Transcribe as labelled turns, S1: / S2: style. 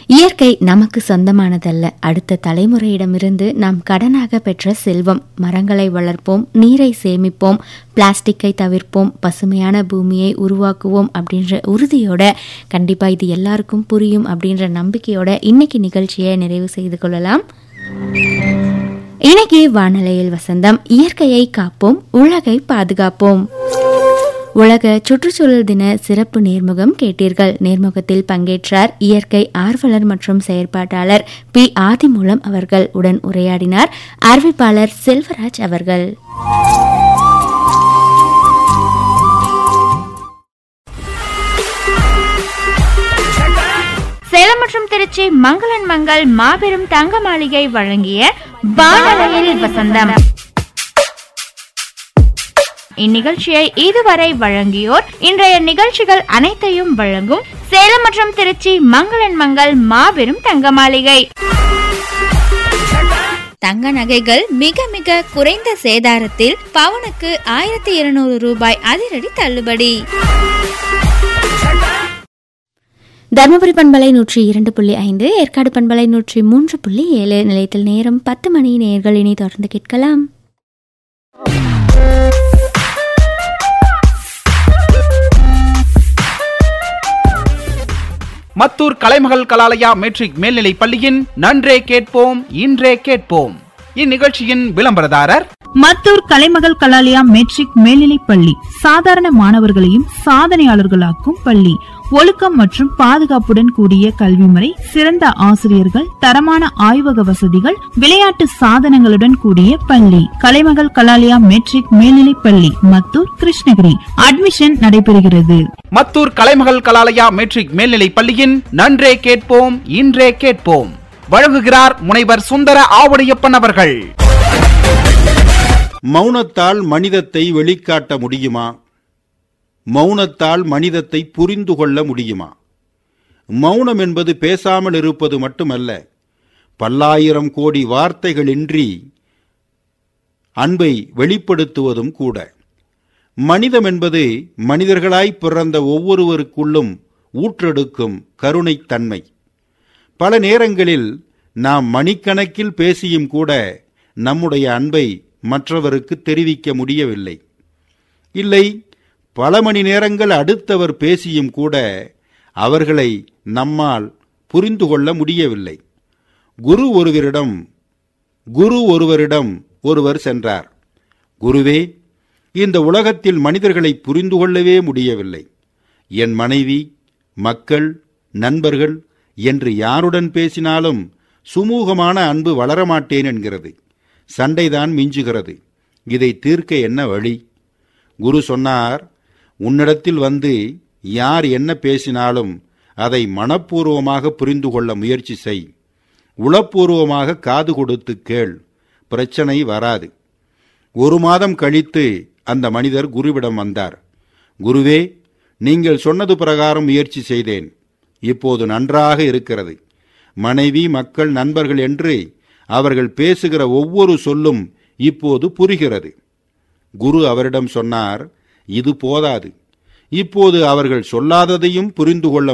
S1: இயற்கை நமக்கு சொந்தமானதல்ல அடுத்த தலைமுறையிடமிருந்து நாம் கடனாக பெற்ற செல்வம் மரங்களை வளர்ப்போம் நீரை சேமிப்போம் பிளாஸ்டிக்கை தவிர்ப்போம் பசுமையான பூமியை உருவாக்குவோம் அப்படின்ற உறுதியோட கண்டிப்பா இது எல்லாருக்கும் புரியும் அப்படின்ற நம்பிக்கையோட இன்னைக்கு நிகழ்ச்சியை நிறைவு செய்து கொள்ளலாம் இன்னைக்கு வானலையில் வசந்தம் இயற்கையை காப்போம் உலகை பாதுகாப்போம் உலக சுற்றுச்சூழல் தின சிறப்பு நேர்முகம் கேட்டீர்கள் நேர்முகத்தில் பங்கேற்றார் இயற்கை ஆர்வலர் மற்றும் செயற்பாட்டாளர் பி ஆதிமூலம் அவர்கள் உடன் உரையாடினார் அறிவிப்பாளர் செல்வராஜ் அவர்கள் சேலம் மற்றும் திருச்சி மங்களன் மங்கள் மாபெரும் தங்க மாளிகை வழங்கிய வானலையில் வசந்தம் இந்நிகழ்ச்சியை இதுவரை வழங்கியோர் இன்றைய நிகழ்ச்சிகள் அனைத்தையும் வழங்கும் சேலம் மற்றும் திருச்சி மங்களன் மங்கள் மாபெரும் தங்க மாளிகை தங்க நகைகள் மிக மிக குறைந்த சேதாரத்தில் பவுனுக்கு ஆயிரத்தி இருநூறு ரூபாய் அதிரடி தள்ளுபடி தருமபுரி பண்பலை நூற்றி இரண்டு புள்ளி ஐந்து ஏற்காடு பண்பலை நூற்றி மூன்று புள்ளி ஏழு நிலையத்தில் நேரம் பத்து மணி நேர்கள் இனி தொடர்ந்து கேட்கலாம்
S2: மத்தூர் கலைமகள் கலாலயா மெட்ரிக் மேல்நிலைப் பள்ளியின் நன்றே கேட்போம் இன்றே கேட்போம் இந்நிகழ்ச்சியின் விளம்பரதாரர்
S3: மத்தூர் கலைமகள் கலாலயா மெட்ரிக் மேல்நிலைப் பள்ளி சாதாரண மாணவர்களையும் சாதனையாளர்களாக்கும் பள்ளி ஒழுக்கம் மற்றும் பாதுகாப்புடன் கூடிய கல்வி முறை சிறந்த ஆசிரியர்கள் தரமான ஆய்வக வசதிகள் விளையாட்டு சாதனங்களுடன் கூடிய பள்ளி கலைமகள் கலாலயா மெட்ரிக் மேல்நிலைப் பள்ளி மத்தூர் கிருஷ்ணகிரி அட்மிஷன் நடைபெறுகிறது
S2: மத்தூர் கலைமகள் கலாலயா மெட்ரிக் மேல்நிலைப் பள்ளியின் நன்றே கேட்போம் இன்றே கேட்போம் வழங்குகிறார் முனைவர் சுந்தர ஆவடியப்பன் அவர்கள்
S4: மௌனத்தால் மனிதத்தை வெளிக்காட்ட முடியுமா மௌனத்தால் மனிதத்தை புரிந்து கொள்ள முடியுமா மௌனம் என்பது பேசாமல் இருப்பது மட்டுமல்ல பல்லாயிரம் கோடி வார்த்தைகளின்றி அன்பை வெளிப்படுத்துவதும் கூட மனிதம் என்பது மனிதர்களாய் பிறந்த ஒவ்வொருவருக்குள்ளும் ஊற்றெடுக்கும் கருணைத் தன்மை பல நேரங்களில் நாம் மணிக்கணக்கில் பேசியும் கூட நம்முடைய அன்பை மற்றவருக்கு தெரிவிக்க முடியவில்லை இல்லை பல மணி நேரங்கள் அடுத்தவர் பேசியும் கூட அவர்களை நம்மால் புரிந்து கொள்ள முடியவில்லை குரு ஒருவரிடம் குரு ஒருவரிடம் ஒருவர் சென்றார் குருவே இந்த உலகத்தில் மனிதர்களை புரிந்து கொள்ளவே முடியவில்லை என் மனைவி மக்கள் நண்பர்கள் என்று யாருடன் பேசினாலும் சுமூகமான அன்பு வளரமாட்டேன் என்கிறது சண்டைதான் மிஞ்சுகிறது இதை தீர்க்க என்ன வழி குரு சொன்னார் உன்னிடத்தில் வந்து யார் என்ன பேசினாலும் அதை மனப்பூர்வமாக புரிந்து கொள்ள முயற்சி செய் உளப்பூர்வமாக காது கொடுத்து கேள் பிரச்சனை வராது ஒரு மாதம் கழித்து அந்த மனிதர் குருவிடம் வந்தார் குருவே நீங்கள் சொன்னது பிரகாரம் முயற்சி செய்தேன் இப்போது நன்றாக இருக்கிறது மனைவி மக்கள் நண்பர்கள் என்று அவர்கள் பேசுகிற ஒவ்வொரு சொல்லும் இப்போது புரிகிறது குரு அவரிடம் சொன்னார் இது போதாது இப்போது அவர்கள் சொல்லாததையும் புரிந்து கொள்ள